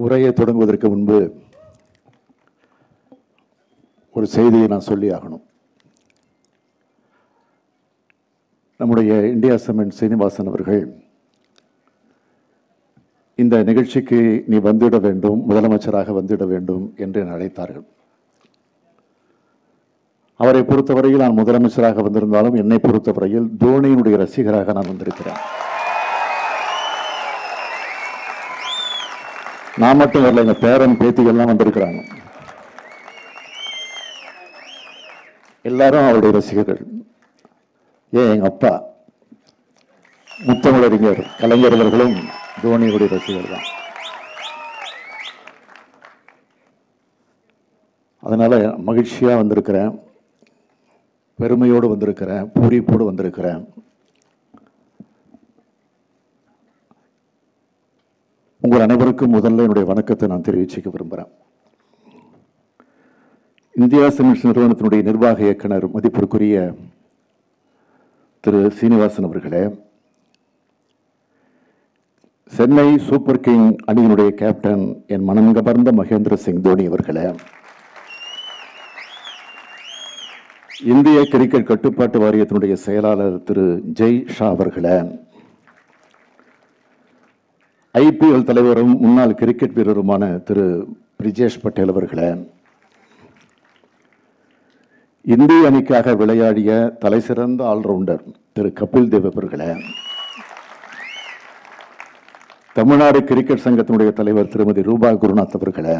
உரையை தொடங்குவதற்கு முன்பு ஒரு செய்தியை நான் சொல்லி ஆகணும் நம்முடைய இந்தியா சிமெண்ட் சீனிவாசன் அவர்கள் இந்த நிகழ்ச்சிக்கு நீ வந்துவிட வேண்டும் முதலமைச்சராக வந்துவிட வேண்டும் என்று என்னை அழைத்தார்கள் அவரை பொறுத்தவரையில் நான் முதலமைச்சராக வந்திருந்தாலும் என்னை பொறுத்தவரையில் தோனியினுடைய ரசிகராக நான் வந்திருக்கிறேன் நான் மட்டும் வரல எங்க பேரன் பேத்திகள்லாம் வந்திருக்கிறாங்க எல்லாரும் அவருடைய ரசிகர்கள் ஏன் எங்க அப்பா முத்தமிழறிஞர் கலைஞர் அவர்களும் தோனியுடைய ரசிகர் தான் அதனால மகிழ்ச்சியா வந்திருக்கிறேன் பெருமையோடு வந்திருக்கிறேன் பூரிப்போடு வந்திருக்கிறேன் உங்கள் அனைவருக்கும் முதல்ல என்னுடைய வணக்கத்தை நான் தெரிவிச்சுக்க விரும்புகிறேன் இந்தியா சிமெண்ட்ஸ் நிறுவனத்தினுடைய நிர்வாக இயக்குனர் மதிப்பிற்குரிய திரு சீனிவாசன் அவர்களே சென்னை சூப்பர் கிங் அணியினுடைய கேப்டன் என் மனம் கவர்ந்த மகேந்திர சிங் தோனி அவர்களே இந்திய கிரிக்கெட் கட்டுப்பாட்டு வாரியத்தினுடைய செயலாளர் திரு ஜெய் ஷா அவர்களே ஐபிஎல் தலைவரும் முன்னாள் கிரிக்கெட் வீரருமான திரு பிரிஜேஷ் பட்டேல் அவர்களே இந்திய அணிக்காக விளையாடிய தலைசிறந்த ஆல்ரவுண்டர் திரு கபில் தேவ் அவர்களே தமிழ்நாடு கிரிக்கெட் சங்கத்தினுடைய தலைவர் திருமதி ரூபா குருநாத் அவர்களே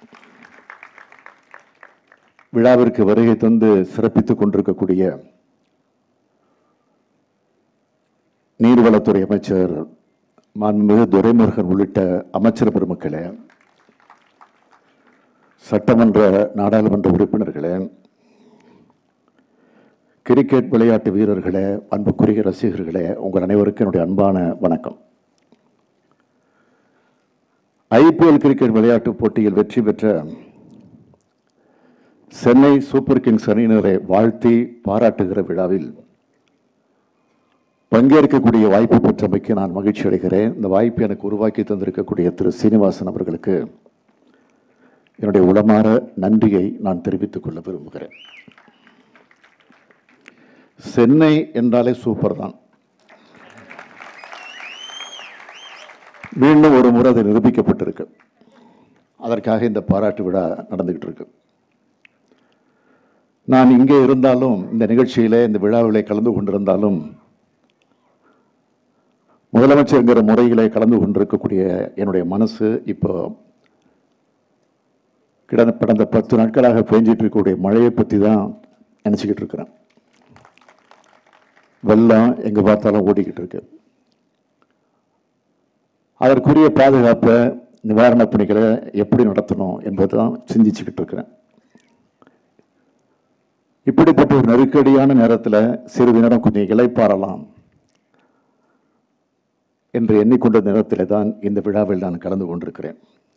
விழாவிற்கு வருகை தந்து சிறப்பித்துக் கொண்டிருக்கக்கூடிய நீர்வளத்துறை அமைச்சர் மாண்புமிகு துரைமுருகன் உள்ளிட்ட அமைச்சர் பெருமக்களே சட்டமன்ற நாடாளுமன்ற உறுப்பினர்களே கிரிக்கெட் விளையாட்டு வீரர்களே அன்புக்குரிய ரசிகர்களே உங்கள் அனைவருக்கும் என்னுடைய அன்பான வணக்கம் ஐபிஎல் கிரிக்கெட் விளையாட்டுப் போட்டியில் வெற்றி பெற்ற சென்னை சூப்பர் கிங்ஸ் அணியினரை வாழ்த்தி பாராட்டுகிற விழாவில் பங்கேற்கக்கூடிய வாய்ப்பு பெற்றமைக்கு நான் மகிழ்ச்சி அடைகிறேன் இந்த வாய்ப்பை எனக்கு உருவாக்கி தந்திருக்கக்கூடிய திரு சீனிவாசன் அவர்களுக்கு என்னுடைய உளமாற நன்றியை நான் தெரிவித்துக் கொள்ள விரும்புகிறேன் சென்னை என்றாலே சூப்பர் தான் மீண்டும் ஒரு முறை அது நிரூபிக்கப்பட்டிருக்கு அதற்காக இந்த பாராட்டு விழா நடந்துகிட்டு இருக்கு நான் இங்கே இருந்தாலும் இந்த நிகழ்ச்சியிலே இந்த விழாவிலே கலந்து கொண்டிருந்தாலும் முதலமைச்சர்ங்கிற முறையிலே கலந்து கொண்டிருக்கக்கூடிய என்னுடைய மனசு இப்போ கிடந்த கடந்த பத்து நாட்களாக பெஞ்சிட்டு இருக்கக்கூடிய மழையை பற்றி தான் நினச்சிக்கிட்டு இருக்கிறேன் வெள்ளம் எங்கே பார்த்தாலும் ஓடிக்கிட்டு இருக்கு அதற்குரிய பாதுகாப்பை நிவாரணப் பணிகளை எப்படி நடத்தணும் என்பதை தான் சிந்திச்சுக்கிட்டு இருக்கிறேன் இப்படிப்பட்ட ஒரு நெருக்கடியான நேரத்தில் சிறிது நேரம் கொஞ்சம் இலைப்பாறலாம் என்று எண்ணிக்கொண்ட நேரத்தில் தான் இந்த விழாவில் நான் கலந்து கொண்டிருக்கிறேன்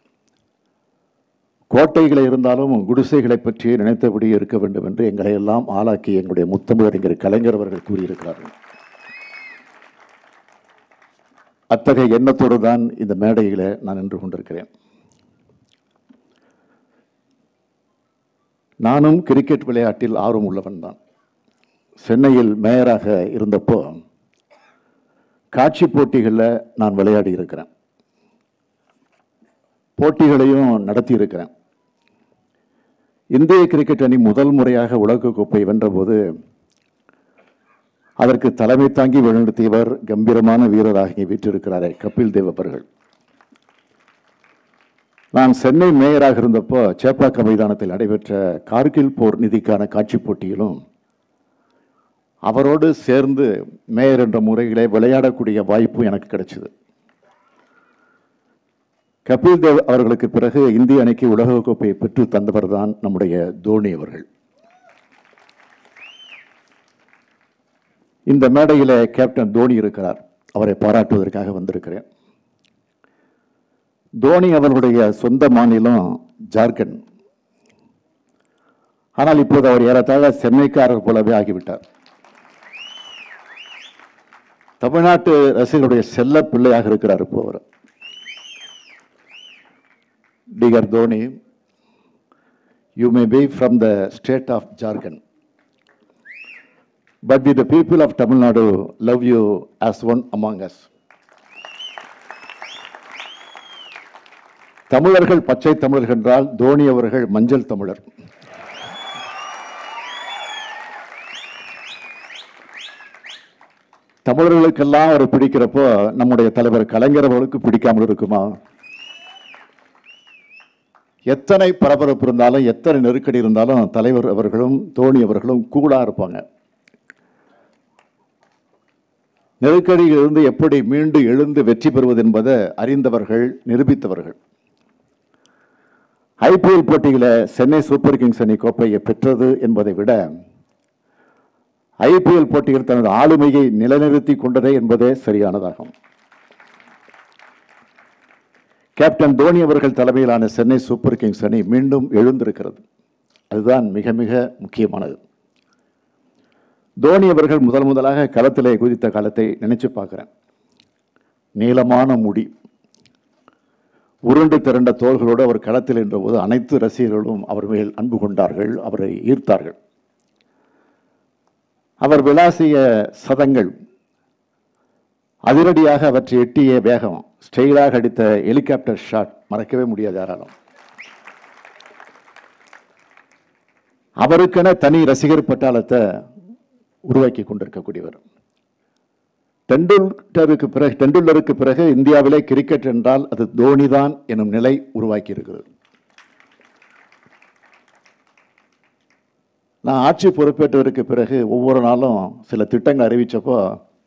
கோட்டைகளை இருந்தாலும் குடிசைகளை பற்றி நினைத்தபடி இருக்க வேண்டும் என்று எங்களை எல்லாம் ஆளாக்கி எங்களுடைய முத்தமிழறிஞர் கலைஞர் அவர்கள் கூறியிருக்கிறார்கள் அத்தகைய எண்ணத்தோடு தான் இந்த மேடையில் நான் நின்று கொண்டிருக்கிறேன் நானும் கிரிக்கெட் விளையாட்டில் ஆர்வம் உள்ளவன் தான் சென்னையில் மேயராக இருந்தப்போ காட்சி போட்டிகளில் நான் விளையாடி இருக்கிறேன் போட்டிகளையும் நடத்தி இருக்கிறேன் இந்திய கிரிக்கெட் அணி முதல் முறையாக உலகக்கோப்பை வென்றபோது அதற்கு தலைமை தாங்கி வழிநடத்தியவர் கம்பீரமான வீரராகி வீற்றிருக்கிறாரே கபில் தேவ் அவர்கள் நான் சென்னை மேயராக இருந்தப்போ சேப்பாக்கம் மைதானத்தில் நடைபெற்ற கார்கில் போர் நிதிக்கான காட்சி போட்டியிலும் அவரோடு சேர்ந்து மேயர் என்ற முறையிலே விளையாடக்கூடிய வாய்ப்பு எனக்கு கிடைச்சது கபில் தேவ் அவர்களுக்கு பிறகு இந்திய அணிக்கு உலகக்கோப்பையை பெற்று தந்தவர் தான் நம்முடைய தோனி அவர்கள் இந்த மேடையில் கேப்டன் தோனி இருக்கிறார் அவரை பாராட்டுவதற்காக வந்திருக்கிறேன் தோனி அவர்களுடைய சொந்த மாநிலம் ஜார்க்கண்ட் ஆனால் இப்போது அவர் ஏறத்தாழ சென்னைக்காரர் போலவே ஆகிவிட்டார் தமிழ்நாட்டு ரசிகர்களுடைய செல்ல பிள்ளையாக இருக்கிறார் இப்போ அவர் Dear Dhoni, you may be from the state of Jharkhand, but we, the people of Tamil Nadu, love you as one among us. தமிழர்கள் பச்சை தமிழர்கள் என்றால் தோனி அவர்கள் மஞ்சள் தமிழர் தமிழர்களுக்கெல்லாம் அவர் பிடிக்கிறப்போ நம்முடைய தலைவர் கலைஞர் அவர்களுக்கு பிடிக்காமல் இருக்குமா எத்தனை பரபரப்பு இருந்தாலும் எத்தனை நெருக்கடி இருந்தாலும் தலைவர் அவர்களும் தோனி அவர்களும் கூலா இருப்பாங்க நெருக்கடியிலிருந்து எப்படி மீண்டு எழுந்து வெற்றி பெறுவது என்பதை அறிந்தவர்கள் நிரூபித்தவர்கள் ஐபிஎல் போட்டியில சென்னை சூப்பர் கிங்ஸ் அணி கோப்பையை பெற்றது என்பதை விட ஐபிஎல் போட்டியில் தனது ஆளுமையை நிலைநிறுத்தி கொண்டதே என்பதே சரியானதாகும் கேப்டன் தோனி அவர்கள் தலைமையிலான சென்னை சூப்பர் கிங்ஸ் அணி மீண்டும் எழுந்திருக்கிறது அதுதான் மிக மிக முக்கியமானது தோனி அவர்கள் முதல் முதலாக களத்திலே குதித்த காலத்தை நினைச்சு பார்க்கிறேன் நீளமான முடி உருண்டு திரண்ட தோள்களோடு அவர் களத்தில் என்றபோது அனைத்து ரசிகர்களும் அவர் மேல் அன்பு கொண்டார்கள் அவரை ஈர்த்தார்கள் அவர் விளாசிய சதங்கள் அதிரடியாக அவற்றை எட்டிய வேகம் ஸ்டைலாக அடித்த ஹெலிகாப்டர் ஷாட் மறக்கவே முடியாது யாராலும் அவருக்கென தனி ரசிகர் பட்டாளத்தை உருவாக்கி கொண்டிருக்கக்கூடியவர் டெண்டுல்கருக்கு பிறகு டெண்டுல்லருக்கு பிறகு இந்தியாவிலே கிரிக்கெட் என்றால் அது தோனி தான் எனும் நிலை உருவாக்கி இருக்கிறது நான் ஆட்சி பொறுப்பேற்றதற்கு பிறகு ஒவ்வொரு நாளும் சில திட்டங்கள் அறிவிச்சப்போ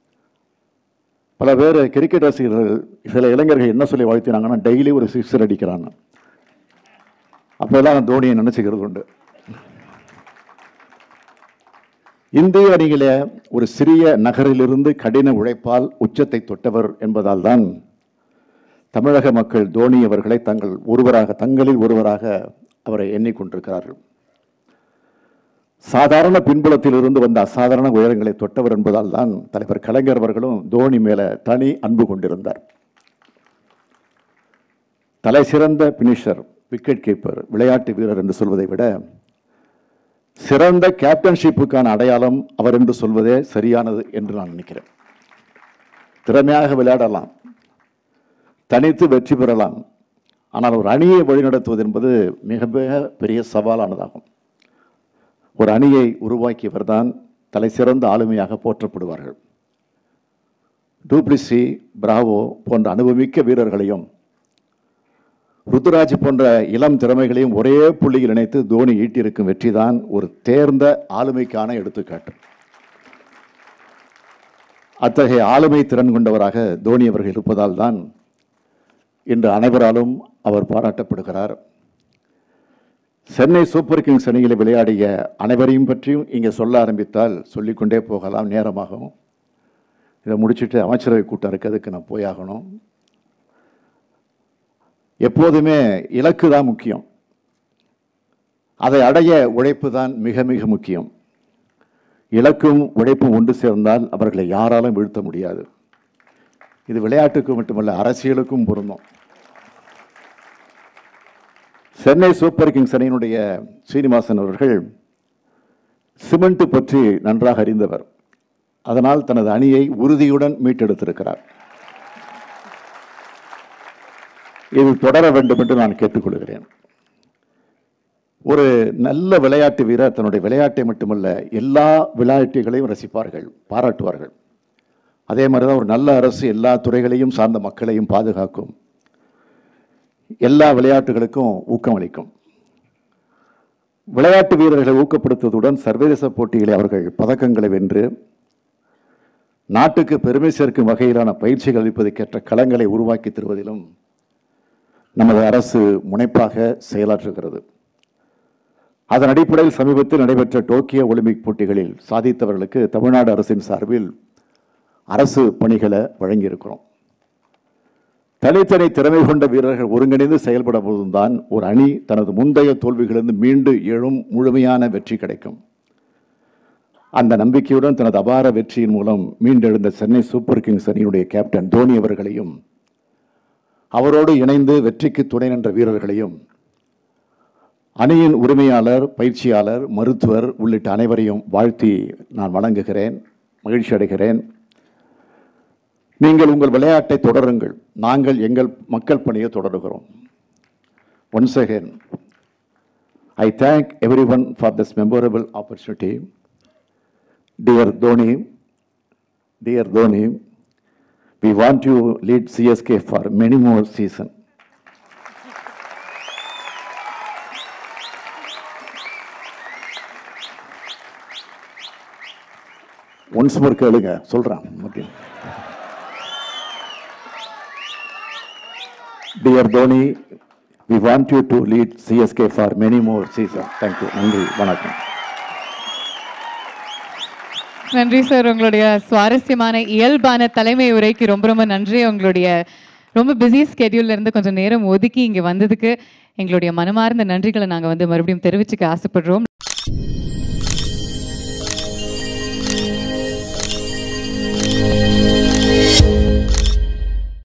பல பேர் கிரிக்கெட் ரசிகர்கள் சில இளைஞர்கள் என்ன சொல்லி வாழ்த்தினாங்கன்னா டெய்லி ஒரு சிக்ஸர் அடிக்கிறாங்க அப்பெல்லாம் நான் தோனியை நினைச்சுக்கிறது உண்டு இந்திய அணியிலே ஒரு சிறிய நகரிலிருந்து கடின உழைப்பால் உச்சத்தை தொட்டவர் என்பதால் தான் தமிழக மக்கள் தோனி அவர்களை தங்கள் ஒருவராக தங்களில் ஒருவராக அவரை எண்ணிக்கொண்டிருக்கிறார்கள் சாதாரண பின்புலத்தில் இருந்து வந்த அசாதாரண உயரங்களை தொட்டவர் என்பதால் தான் தலைவர் கலைஞர் அவர்களும் தோனி மேல தனி அன்பு கொண்டிருந்தார் தலை சிறந்த பினிஷர் விக்கெட் கீப்பர் விளையாட்டு வீரர் என்று சொல்வதை விட சிறந்த கேப்டன்ஷிப்புக்கான அடையாளம் அவர் என்று சொல்வதே சரியானது என்று நான் நினைக்கிறேன் திறமையாக விளையாடலாம் தனித்து வெற்றி பெறலாம் ஆனால் ஒரு அணியை வழிநடத்துவது என்பது மிக மிக பெரிய சவாலானதாகும் ஒரு அணியை உருவாக்கியவர் தான் தலை சிறந்த ஆளுமையாக போற்றப்படுவார்கள் டூப்ளிசி பிராவோ போன்ற அனுபவமிக்க வீரர்களையும் ருத்துராஜ் போன்ற இளம் திறமைகளையும் ஒரே புள்ளியில் இணைத்து தோனி ஈட்டியிருக்கும் வெற்றிதான் ஒரு தேர்ந்த ஆளுமைக்கான எடுத்துக்காட்டு அத்தகைய ஆளுமை திறன் கொண்டவராக தோனி அவர்கள் இருப்பதால் தான் இன்று அனைவராலும் அவர் பாராட்டப்படுகிறார் சென்னை சூப்பர் கிங்ஸ் அணியில் விளையாடிய அனைவரையும் பற்றியும் இங்கே சொல்ல ஆரம்பித்தால் சொல்லிக்கொண்டே போகலாம் நேரமாகும் இதை முடிச்சுட்டு அமைச்சரவை கூட்டம் இருக்கு அதுக்கு நான் போயாகணும் எப்போதுமே இலக்கு தான் முக்கியம் அதை அடைய உழைப்பு தான் மிக மிக முக்கியம் இலக்கும் உழைப்பும் ஒன்று சேர்ந்தால் அவர்களை யாராலும் வீழ்த்த முடியாது இது விளையாட்டுக்கு மட்டுமல்ல அரசியலுக்கும் பொருந்தும் சென்னை சூப்பர் கிங்ஸ் அணியினுடைய சீனிவாசன் அவர்கள் சிமெண்ட் பற்றி நன்றாக அறிந்தவர் அதனால் தனது அணியை உறுதியுடன் மீட்டெடுத்திருக்கிறார் இது தொடர வேண்டும் என்று நான் கேட்டுக்கொள்கிறேன் ஒரு நல்ல விளையாட்டு வீரர் தன்னுடைய விளையாட்டை மட்டுமல்ல எல்லா விளையாட்டுகளையும் ரசிப்பார்கள் பாராட்டுவார்கள் அதே மாதிரி தான் ஒரு நல்ல அரசு எல்லா துறைகளையும் சார்ந்த மக்களையும் பாதுகாக்கும் எல்லா விளையாட்டுகளுக்கும் ஊக்கமளிக்கும் விளையாட்டு வீரர்களை ஊக்கப்படுத்துவதுடன் சர்வதேச போட்டிகளை அவர்கள் பதக்கங்களை வென்று நாட்டுக்கு பெருமை சேர்க்கும் வகையிலான பயிற்சிகள் அளிப்பதற்கேற்ற களங்களை உருவாக்கி தருவதிலும் நமது அரசு முனைப்பாக செயலாற்றுகிறது அதன் அடிப்படையில் சமீபத்தில் நடைபெற்ற டோக்கியோ ஒலிம்பிக் போட்டிகளில் சாதித்தவர்களுக்கு தமிழ்நாடு அரசின் சார்பில் அரசு பணிகளை வழங்கியிருக்கிறோம் தனித்தனி திறமை கொண்ட வீரர்கள் ஒருங்கிணைந்து செயல்பட போதும்தான் ஒரு அணி தனது முந்தைய தோல்விகளிலிருந்து மீண்டு எழும் முழுமையான வெற்றி கிடைக்கும் அந்த நம்பிக்கையுடன் தனது அபார வெற்றியின் மூலம் மீண்டெழுந்த சென்னை சூப்பர் கிங்ஸ் அணியினுடைய கேப்டன் தோனி அவர்களையும் அவரோடு இணைந்து வெற்றிக்கு துணை நின்ற வீரர்களையும் அணியின் உரிமையாளர் பயிற்சியாளர் மருத்துவர் உள்ளிட்ட அனைவரையும் வாழ்த்தி நான் வணங்குகிறேன் மகிழ்ச்சி அடைகிறேன் நீங்கள் உங்கள் விளையாட்டை தொடருங்கள் நாங்கள் எங்கள் மக்கள் பணியை தொடருகிறோம் once again I thank everyone for this memorable opportunity dear Dhoni dear Dhoni we want you lead CSK for many more season. Once more கேளுங்க சொல்றேன் okay dear Dhoni we want you to lead CSK for many more season thank you நன்றி வணக்கம் நன்றி sir உங்களுடைய சுவாரஸ்யமான இயல்பான தலைமை உரைக்கு ரொம்ப ரொம்ப நன்றி உங்களுடைய ரொம்ப பிஸி ஸ்கெடியூல்ல இருந்து கொஞ்சம் நேரம் ஒதுக்கி இங்கே வந்ததுக்கு எங்களுடைய மனமார்ந்த நன்றிகளை நாங்கள் வந்து மறுபடியும் தெரிவிச்சுக்க ஆசைப்படுறோம்